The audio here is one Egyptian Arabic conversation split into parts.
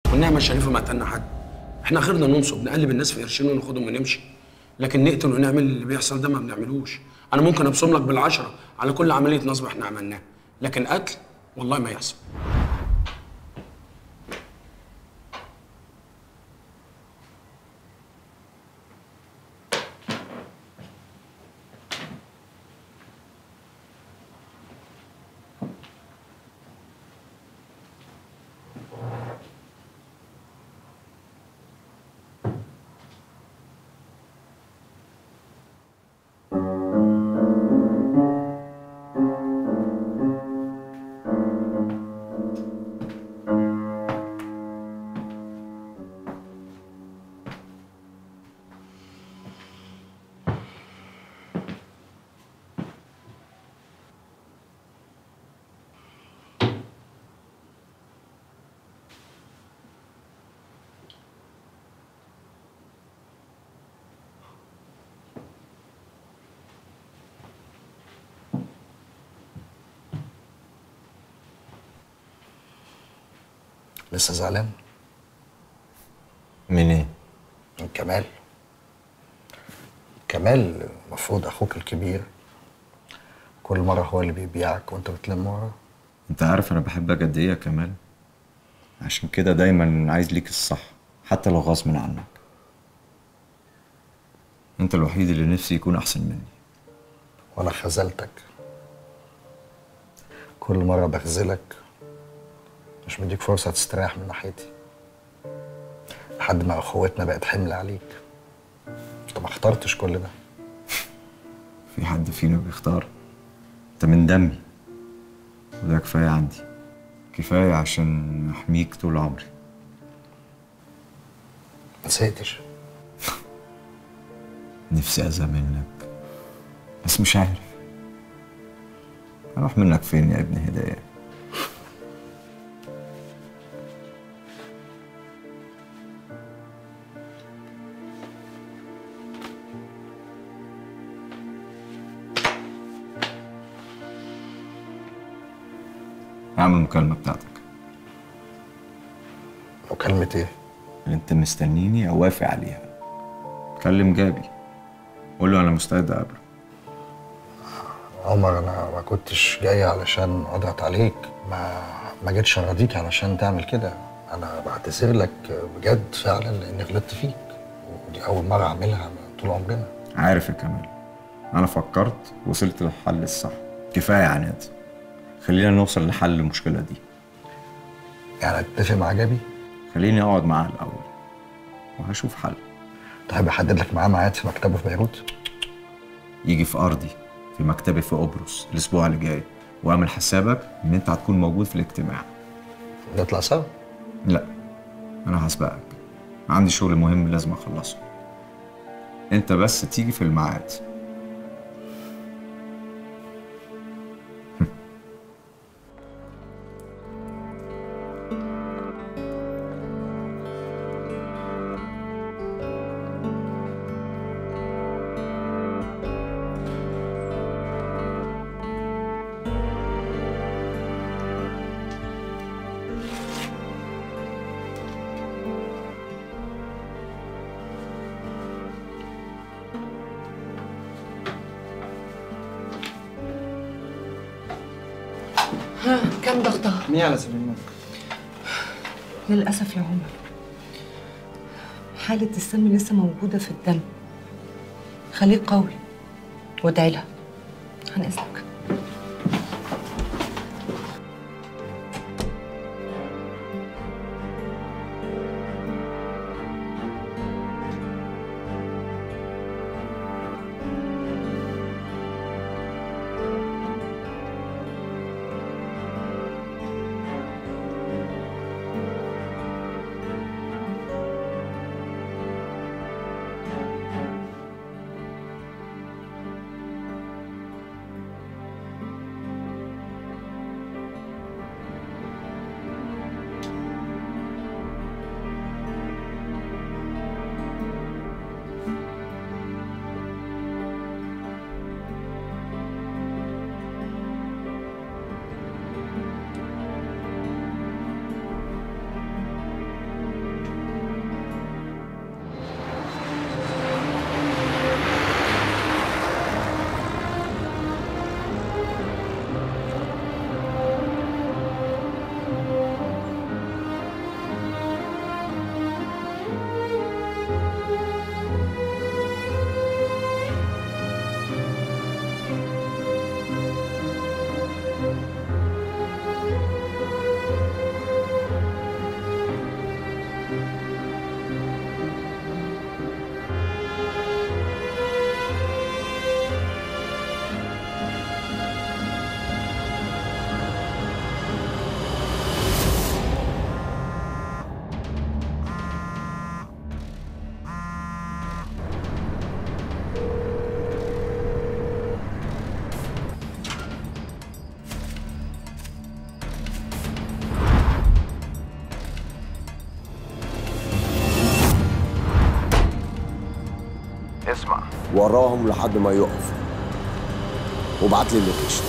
والنعمه الشريفه ما قتلنا حد احنا اخرنا ننصب نقلب الناس في قرشين وناخدهم ونمشي لكن نقتل ونعمل اللي بيحصل ده ما بنعملوش انا ممكن ابصم لك بالعشره على كل عمليه نصب احنا عملناها لكن قتل والله ما يحصل لسه زعلان من ايه؟ من كمال كمال المفروض اخوك الكبير كل مره هو اللي بيبيعك وانت بتلم وراه انت عارف انا بحبك قد ايه يا كمال عشان كده دايما عايز ليك الصح حتى لو غصب عنك انت الوحيد اللي نفسي يكون احسن مني وانا خذلتك كل مره بخذلك مش مديك فرصه تستريح من ناحيتي لحد ما اخوتنا بقت حمل عليك انت ما اخترتش كل ده في حد فينا بيختار انت من دمي وده كفايه عندي كفايه عشان احميك طول عمري ما زهقتش نفسي أذى منك بس مش عارف أروح منك فين يا ابن هداية اعمل المكالمة بتاعتك مكالمة ايه؟ اللي انت مستنيني اوافق عليها كلم جابي قول له انا مستعد اقابله عمر انا ما كنتش جاي علشان اضغط عليك ما ما جيتش اراضيك علشان تعمل كده انا بعتذر لك بجد فعلا لاني غلطت فيك ودي اول مره اعملها طول عمرنا عارف يا كمال انا فكرت وصلت للحل الصح كفايه عناد خلينا نوصل لحل المشكله دي يعني اتفق مع جابي خليني اقعد معاه الاول وهشوف حل تحب احدد لك معاه ميعاد في مكتبه في بيروت يجي في ارضي في مكتبي في قبرص الاسبوع اللي جاي واعمل حسابك ان انت هتكون موجود في الاجتماع نطلع سوا لا انا هسبقك عندي شغل مهم لازم اخلصه انت بس تيجي في الميعاد ها كم ضغطها؟ مية على سليمان للأسف يا عمر حالة السم لسه موجودة في الدم خليك قوي وادعي لها عن إذنك وراهم لحد ما يقف وابعت لي اللوكيشن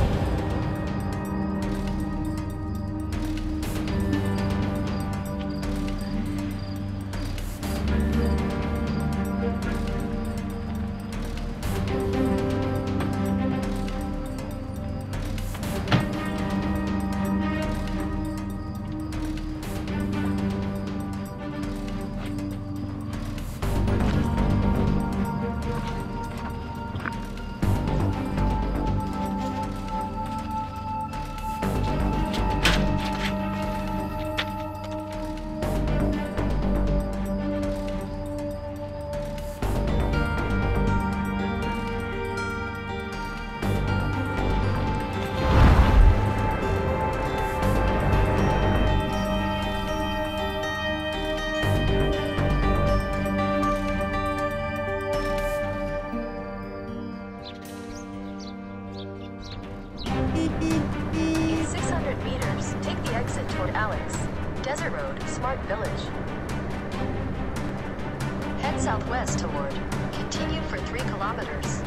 In 600 meters, take the exit toward Alex. Desert Road, Smart Village. Head southwest toward. Continue for 3 kilometers.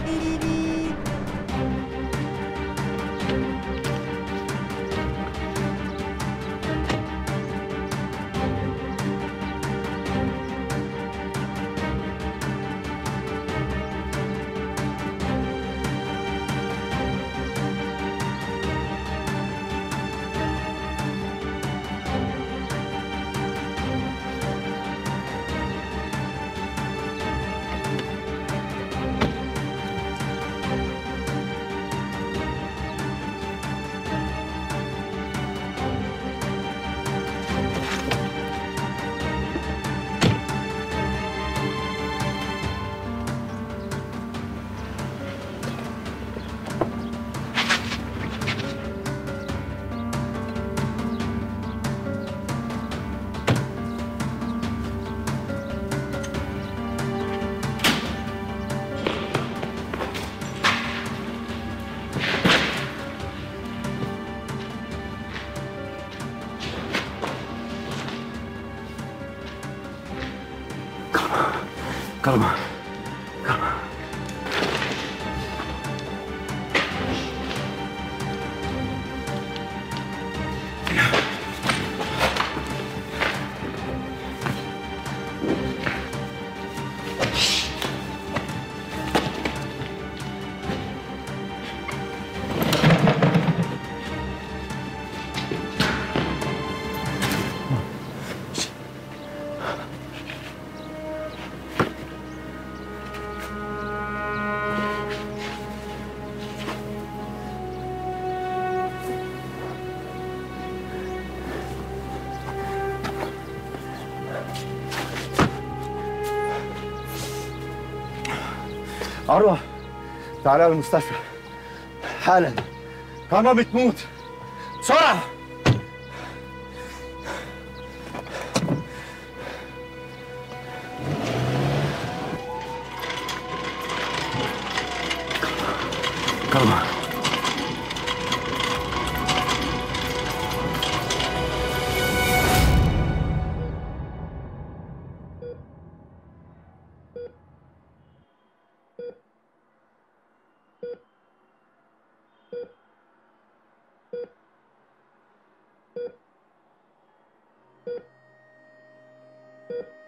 كلمة عروة تعالى المستشفى حالا كرمة بتموت بسرعة كلمة Thank you.